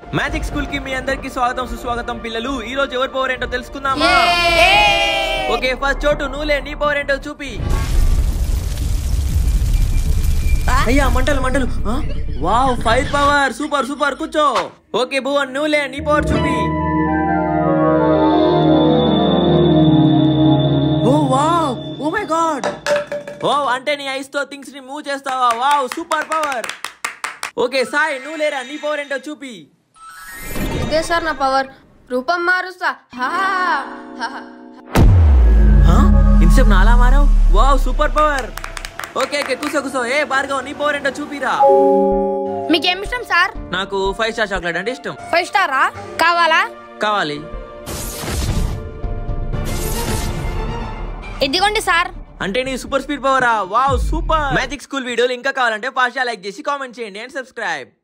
Magic school కి మీ అందరికి స్వాగతం సుస్వాగతం పిల్లలు ఈ రోజు ఎవరి పవర్ ఏంటో తెలుసుకుందామా ఓకే ఫస్ట్ చోటు నువ్వులే నీ పవర్ ఏంటో చూపి అయ్యా మంటలు మంటలు ఆ? Wow fire power super super కూర్చో ఓకే భువన్ నువ్వులే నీ పవర్ చూపి oh wow oh my God ఓ అంటే నీ ఐస్ తో థింగ్స్ ని మూవ్ చేస్తావా wow super power okay Sai నువ్వు లేరా నీ పవర్ ఏంటో చూపి ఇదే సార్ నా పవర్ రూపం మారుస్తా హా, హా, హా. హా? ఇంతసేపు నాలా మారావు wow super power okay okay కూసో కూసో ఏ భార్గవ్ నీ పవర్ ఏంటో చూపిరా మీకేం ఇష్టం సార్ నాకు ఫైవ్ స్టార్ చాక్లెట్ అంటే ఇష్టం ఫైవ్ స్టారా కావాలా కావాలి ఇదిగోండి సార్ అంటే నీ సూపర్ స్పీడ్ పవరా వావ్ సూపర్ మ్యాజిక్ స్కూల్ వీడియోలు ఇంకా కావాలంటే పాషా లైక్ చేసి కామెంట్ చేయండి అండ్ సబ్స్క్రైబ్